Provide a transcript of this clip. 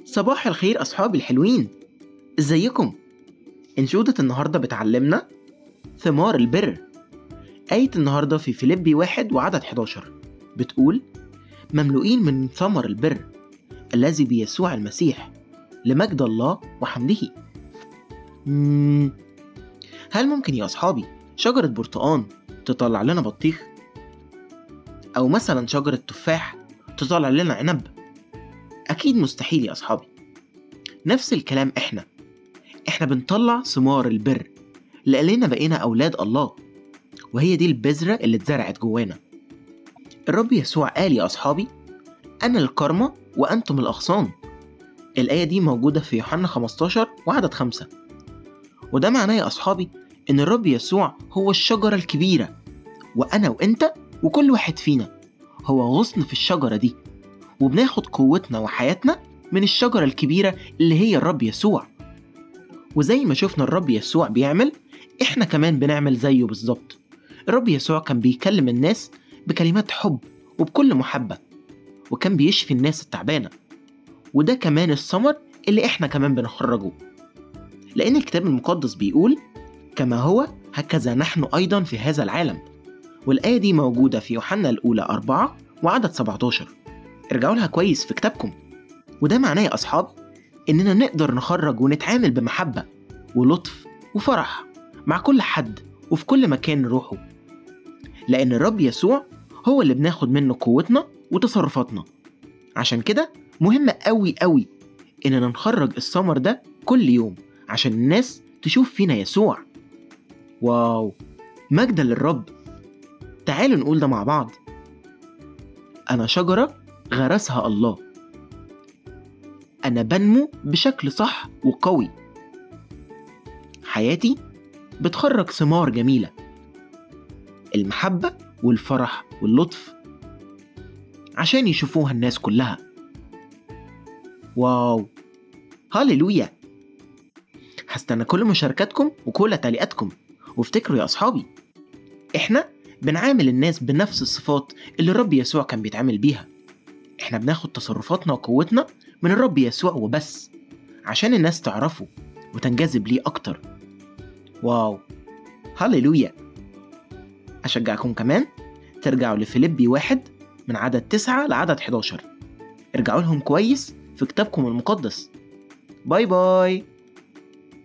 صباح الخير أصحابي الحلوين إزيكم؟ إنشودة النهاردة بتعلمنا ثمار البر آية النهاردة في فيليبي واحد وعدد 11 بتقول مملوئين من ثمر البر الذي بيسوع المسيح لمجد الله وحمده مم، هل ممكن يا أصحابي شجرة برتقان تطلع لنا بطيخ؟ أو مثلا شجرة تفاح تطلع لنا عنب؟ أكيد مستحيل يا أصحابي نفس الكلام إحنا إحنا بنطلع ثمار البر لأننا بقينا أولاد الله وهي دي البذرة اللي اتزرعت جوانا الرب يسوع قال يا أصحابي أنا الكرمة وأنتم الأغصان الآية دي موجودة في يوحنا 15 وعدد 5 وده معناه يا أصحابي إن الرب يسوع هو الشجرة الكبيرة وأنا وأنت وكل واحد فينا هو غصن في الشجرة دي وبناخد قوتنا وحياتنا من الشجرة الكبيرة اللي هي الرب يسوع وزي ما شفنا الرب يسوع بيعمل احنا كمان بنعمل زيه بالظبط الرب يسوع كان بيكلم الناس بكلمات حب وبكل محبة وكان بيشفي الناس التعبانة وده كمان الثمر اللي احنا كمان بنخرجه لأن الكتاب المقدس بيقول كما هو هكذا نحن أيضا في هذا العالم والآية دي موجودة في يوحنا الأولى أربعة وعدد 17 ارجعوا لها كويس في كتابكم وده معناه يا أصحاب إننا نقدر نخرج ونتعامل بمحبة ولطف وفرح مع كل حد وفي كل مكان نروحه لأن الرب يسوع هو اللي بناخد منه قوتنا وتصرفاتنا عشان كده مهم قوي قوي إننا نخرج الثمر ده كل يوم عشان الناس تشوف فينا يسوع واو مجدا للرب تعالوا نقول ده مع بعض أنا شجرة غرسها الله أنا بنمو بشكل صح وقوي حياتي بتخرج ثمار جميلة المحبة والفرح واللطف عشان يشوفوها الناس كلها واو هاليلويا هستنى كل مشاركاتكم وكل تعليقاتكم وافتكروا يا أصحابي إحنا بنعامل الناس بنفس الصفات اللي الرب يسوع كان بيتعامل بيها إحنا بناخد تصرفاتنا وقوتنا من الرب يسوع وبس عشان الناس تعرفه وتنجذب ليه أكتر واو هاليلويا أشجعكم كمان ترجعوا لفيليبي واحد من عدد تسعة لعدد 11 ارجعوا لهم كويس في كتابكم المقدس باي باي